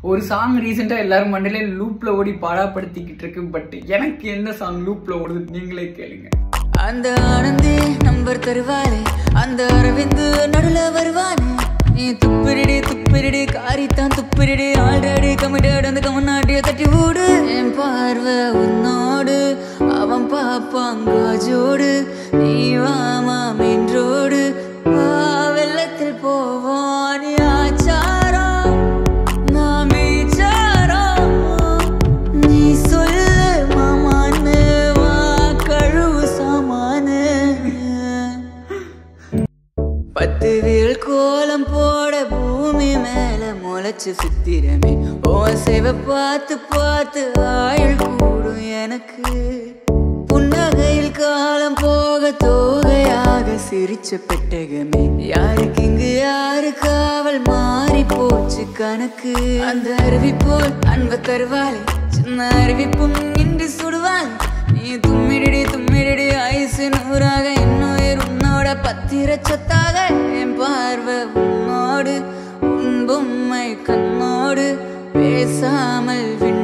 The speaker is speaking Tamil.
ஒரு சாங் ரீசெண்டா எல்லாரும் மண்டலே லூப்ல ஓடி பாடாப்படுத்திக்கிட்டு இருக்கு பட் எனக்கு என்ன சாங் லூப்ல ஓடுது நீங்களே கேளுங்க அந்த ஆனந்தி நம்பர் தருவாளே அந்த அரவிந்து நடுல வருவானே நீ துப்பிரிடி துப்பிரிடி காரித்தான் துப்பிரிடி ஆல்ரெடி கமிட்டட் அந்த கமநாட்டிய தட்டி விடு என் பார்வை உன்னோடு அவன் பாப்பான் காஜோடு நீ வாமா மெயின் ரோடு வா வெள்ளத்தில் போவோம் நீ ஆச்சாரம் நான் மீச்சாரம் நீ சொல்லு மாமான்னு வா கழுவு சாமானு பத்து வீல் கோலம் போட பூமி மேல முளைச்சு சித்திரமே ஓ சேவை பார்த்து பார்த்து ஆயுள் கூடும் எனக்கு புன்னகையில் காலம் போக தோகையாக சிரிச்ச பெட்டகமே யாருக்கு இங்கு யாரு காவல் மாறி போச்சு கணக்கு அந்த அருவி போல் அன்ப தருவாளே சின்ன அருவிப்பும் இன்று சுடுவாள் நீ தும்மிடிடி தும்மிடிடி ஐசு நூறாக என்னுயிர் உன்னோட பத்திர சொத்தாக என் பார்வை உன்னோடு உன் பொம்மை கண்ணோடு பேசாமல் விண்